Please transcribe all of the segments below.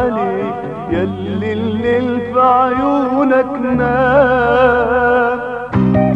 عليك يلي الليل في عيونك نام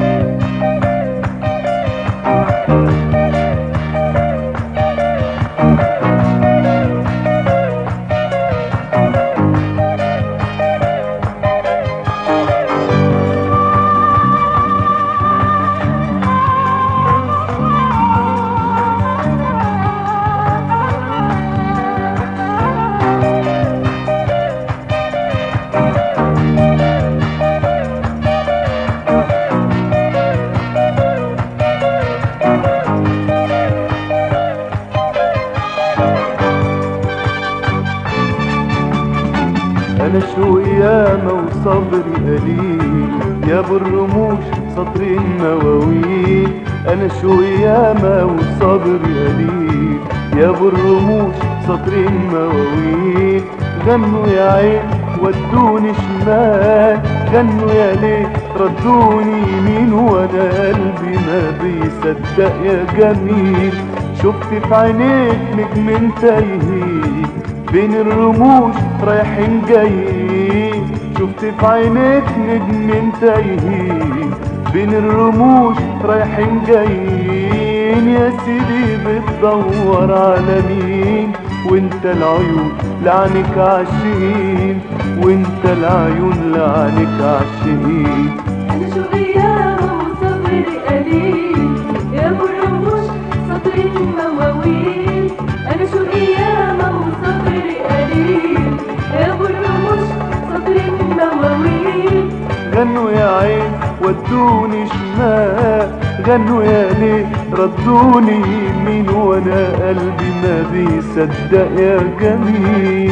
انا شو ياما وصبري قليل يا بالرموش سطر مواويل انا شو ياما وصبري قليل يا بالرموش سطر مواويل غنوا يا عين ودوني شمال غنوا يا ليل ردوني يمين وانا قلبي ما بيصدق يا جميل شفت في عينيك نجم تايهين بين الرموش رايحين جايين شفت في عينيك نجم تايهين بين الرموش رايحين جايين يا سيدي بتدور على مين وانت العيون لعنك عالشهين وانت العيون لعنك عالشهين أنا شو غيابة وصبري قليل يا أبو الرموش سطر مواويل أنا شو قيامة وصبري قليل يا أبو الرموش سطر مواويل غنوا يا عين ودوني شمال غنوا يا ليل ردوني يمين وانا قلبي ما بيصدق يا جميل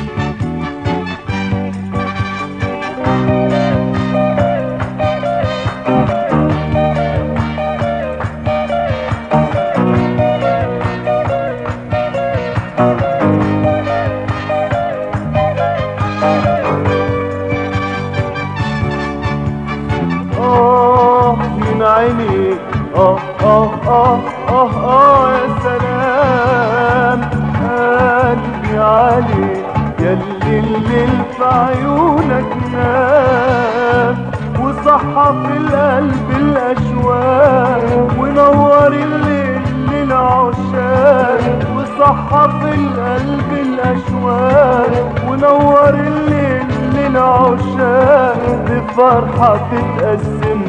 آه من عيني آه آه آه آه آه يا سلام قلبي عليك يلي الليل في عيونك نام وصحى في القلب الأشواق ونور الليل للعشاق وصحى في القلب الأشواق ونور الليل للعشاق بفرحة تتقسم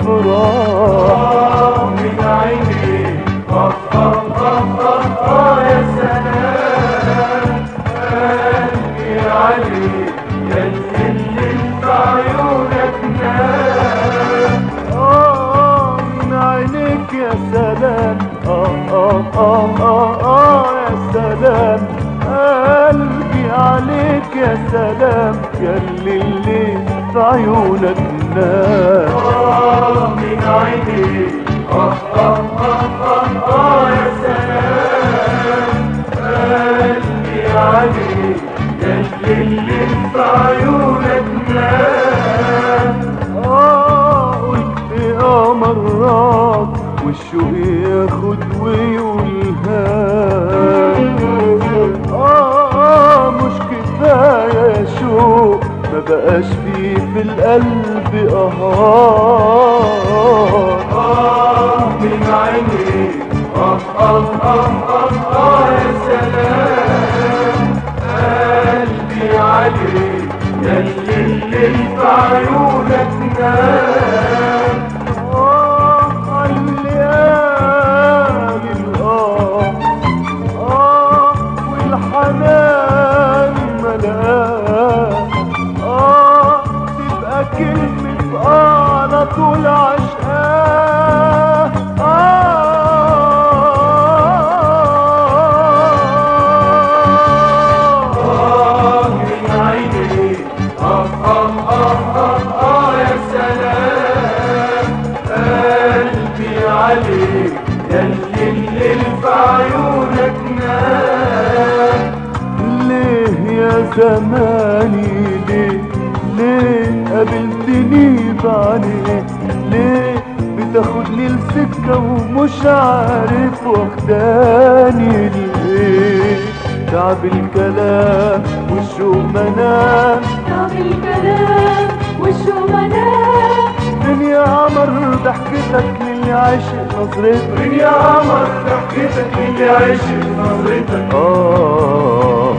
أفراح من عيني آه آه آه آه آه يا سلام قلبي عليك يلي اللي في عيونك نام آه من عينيك يا سلام آه آه آه آه آه يا سلام قلبي عليك يا سلام يلي اللي في عيونك نام آه من عينيك آه آه آه آه آه يا سلام قلبي عليك يلي اللي في عيونك نام آه قلت يا مرات والشوق ياخد ويقولها آه مش كفاية شوق ما بقاش فيه في القلب قهار آه من عيني آه آه آه آه آه يا سلام قلبي عليك يلي الليل في عيونك نام آه الليالي الآه آه والحنان ملاه آه تبقى كلمة آه على طول عشقاه آه من عيني آه آه آه آه آه يا سلام قلبي عليك يلي الليل في عيونك نام ليه يا زماني ليه ليه قابلتني بعدين ليه بتاخدني لسكة ومش عارف واخداني ليه تعب الكلام والشوق منام طب الكلام والشومنات دنيا قمر ضحكتك للي عاشق نظرتك دنيا قمر ضحكتك للي عاشق نظرتك آه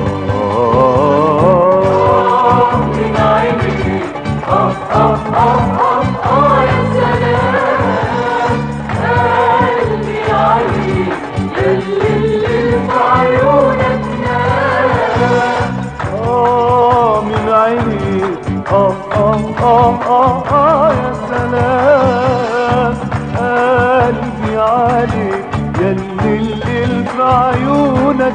من عيني آه آه آه آه آه يا سلام قلبي عليك يلي اللي في عيونك نام آه من عيني آه آه آه آه آه يا سلام قلبي عليك يلي الليل في عيونك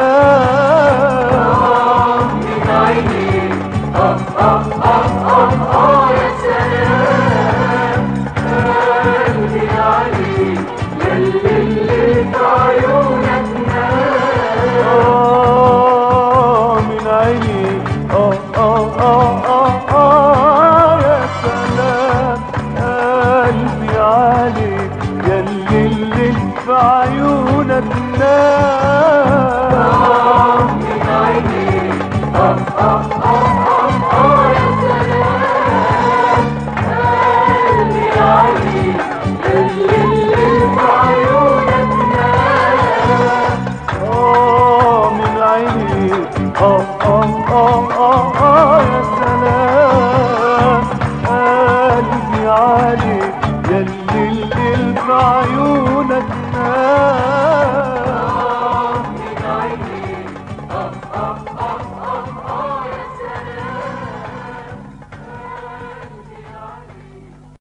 نام من عيني آه آه آه آه آه يا سلام قلبي عليك يلي اللي في عيونك نام آه من عيني آه آه آه آه آه يا سلام قلبي عليك يلي الليل في عيونك نام من عيني آه آه آه آه آه يا سلام قلبي عليك يلي اللي في عيونك نام آه من عيني آه آه آه آه آه يا سلام قلبي عليك يلي الليل في عيونك